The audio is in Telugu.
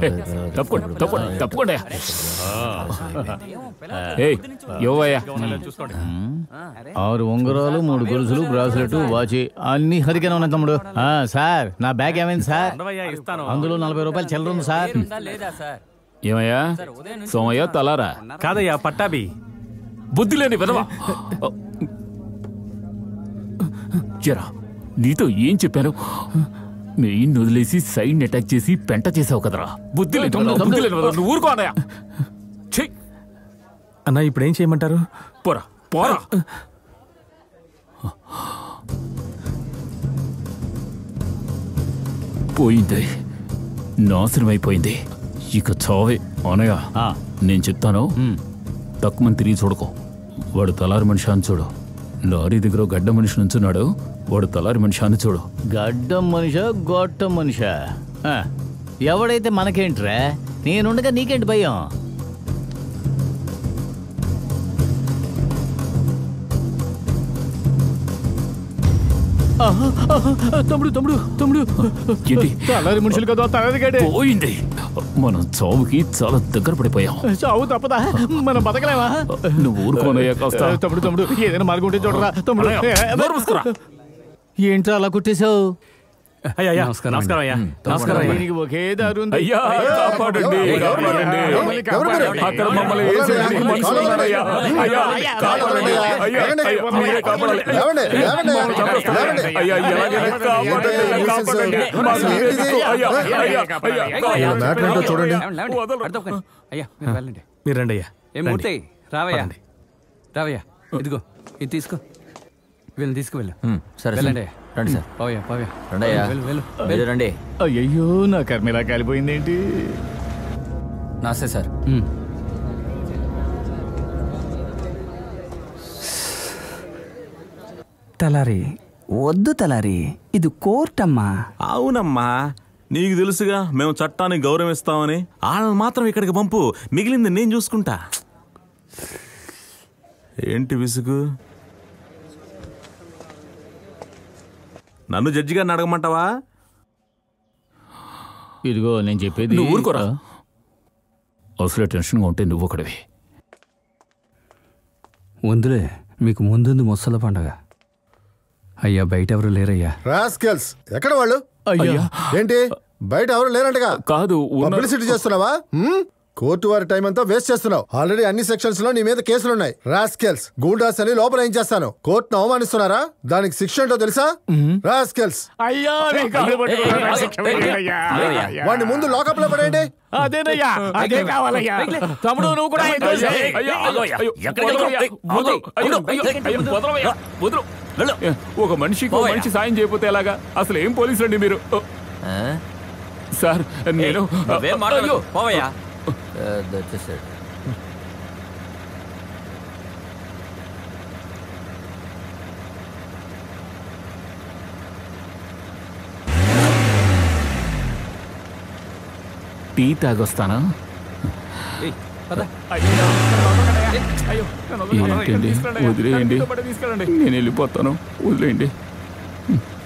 తప్పకుండా తప్పకుండా తప్పకుండా ఏయ్ యోవయ్యా ఆరు ఉంగరాలు మూడు గొలుసులు బ్రాస్లెట్ వాచ్ అన్ని హరికనే ఉన్నాయి తమ్ముడు ఆ, సార్ నా బ్యాగ్ ఏమైంది సార్ అందులో నలభై రూపాయలు చిల్లర ఉంది సార్ లేదా సార్ ఏమయ్యా సోమయ్య తలారా కాదయ్యా పట్టాభి బుద్ధి లేని విధవా జరా నీతో ఏం చెప్పాను మెయిన్ వదిలేసి సైడ్ అటాక్ చేసి పెంట చేసావు కదరా బుద్ధి లేని విధవా, బుద్ధి లేని విధవా. నువ్వు ఊరుకో అన్నయ్య ఛీ అన్న ఇప్పుడు ఏం చేయమంటారు పోరా పోరా పోయింది నాశనం అయిపోయింది ఇక చావే అనయ్య ఆ. నేను చెప్తాను తక్కువ మంది తిరిగి చూడకో వాడు తలారి మనిషి అని చూడు లారీ దగ్గర ఓ గడ్డ మనిషి నుంచున్నాడు వాడు తలారి మనిషి అని చూడు గడ్డం మనిషా గొట్టం మనిషా ఆ, ఎవడైతే మనకేంట్రా నేనుండగా నీకేంటి భయం ఆహా, ఆహా, తమ్ముడు తమ్ముడు తమ్ముడు ఏంటి తలారి మనుషులు కదా తలారి గడే పోయింది మనం చావుకి చాలా దగ్గర పడిపోయాం చావు తప్పదా మనం బతకలేమా నువ్వు ఊరుకోనయ్యా కాస్త తమ్ముడు తమ్ముడు ఏదైనా మార్గం ఉంటే చూడరా తమ్ముడు అన్నయ్య, నోరు మూసుకురా. ఏంట్రా అలా కుట్టేశావు అయ్యా అయ్యా నమస్కారం అయ్యా నమస్కారం అయ్యా దీనికి ఒకే దారి ఉంది అయ్యా కాపాడండి కాపాడండి అక్కడ మమ్మల్ని వేసేయండి. మనుషులు ఉన్నారయ్యా. అయ్యా, కాపాడండి. అయ్యా, అయ్యా, మీరే కాపాడాలి. లేవండి, లేవండి, మమ్మల్ని చంపేస్తారు. లేవండి. అయ్యా, ఎలాగైనా కాపాడండి, కాపాడండి. మాకు మీరే దిక్కు. అయ్యా, అయ్యా, అయ్యా, ఇలా మ్యాటర్ ఏంటో చూడండి వదలరు. అయ్యా మీరు వెళ్ళండి మీరు రండి అయ్యా ఏ మూర్తి రావయ్యా రావయ్యా ఇదిగో ఇది తీసుకో వీళ్ళని తీసుకువెళ్ళు సరే వెళ్ళండి రండి సార్ పోయా పోయా రండి అయ్యా వెళ్ళు వెళ్ళు మీరు రండి అయ్యయ్యో నా కర్మిలా కాలిపోయిందేంటి నమస్తే సార్ తలారి వద్దు తలారి ఇది కోర్ట్ అమ్మా అవునమ్మా నీకు తెలుసుగా మేము చట్టాన్ని గౌరవిస్తామని వాళ్ళని మాత్రం ఇక్కడికి పంపు మిగిలింది నేను చూసుకుంటా ఏంటి విసుగు నన్ను జడ్జి గారిని అడగమంటావా ఇదిగో నేను చెప్పేది నువ్వు ఊరుకోరా అసలే టెన్షన్గా ఉంటే నువ్వు ఒకటివి వందులే మీకు ముందుంది ముసల పండగ అయ్యా బయట ఎవరు లేరయ్యా రాస్కెల్స్ ఎక్కడ వాళ్ళు అయ్యా ఏంటి బయట ఎవరు లేరంటగా కాదు ఉన్నారు. పబ్లిసిటీ చేస్తున్నావా హ్మ్? కోర్టు వారి టైం అంతా వేస్ట్ చేస్తున్నావు ఆల్రెడీ అన్ని సెక్షన్స్ లో నీ మీద కేసులున్నాయి రాస్కెల్స్ గూండాస్ అని లోపల ఏం చేస్తాను కోర్టును అవమానిస్తున్నారా దానికి శిక్ష ఏంటో తెలుసా రాస్కెల్స్ అయ్యా నీ కాలు పట్టుకున్నాను, నా శిక్ష వేయండి అయ్యా. వాడిని ముందు లాకప్ లో పడేయండి అదేనయ్యా అదే కావాలయ్యా తమ్ముడు నువ్వు కూడా ఏం చేసావు? అయ్యా, అయ్యా, అయ్యో, వదలవయ్యా, వదలు, అయ్యో, అయ్యో, అయ్యో, వదలవయ్యా, వదలు. ఒక మనిషికి ఒక మనిషి సాయం చేయకపోతే ఎలాగా అసలు ఏం పోలీసులు అండి మీరు ఓ, ఆ? సార్ నేను నువ్వేం మాట్లాడకు. అయ్యో, పోవయ్యా పెద్ద వచ్చేసాడు టీ తాగొస్తానా ఏంటండి వదిలేయండి నేను వెళ్ళిపోతాను వదిలేయండి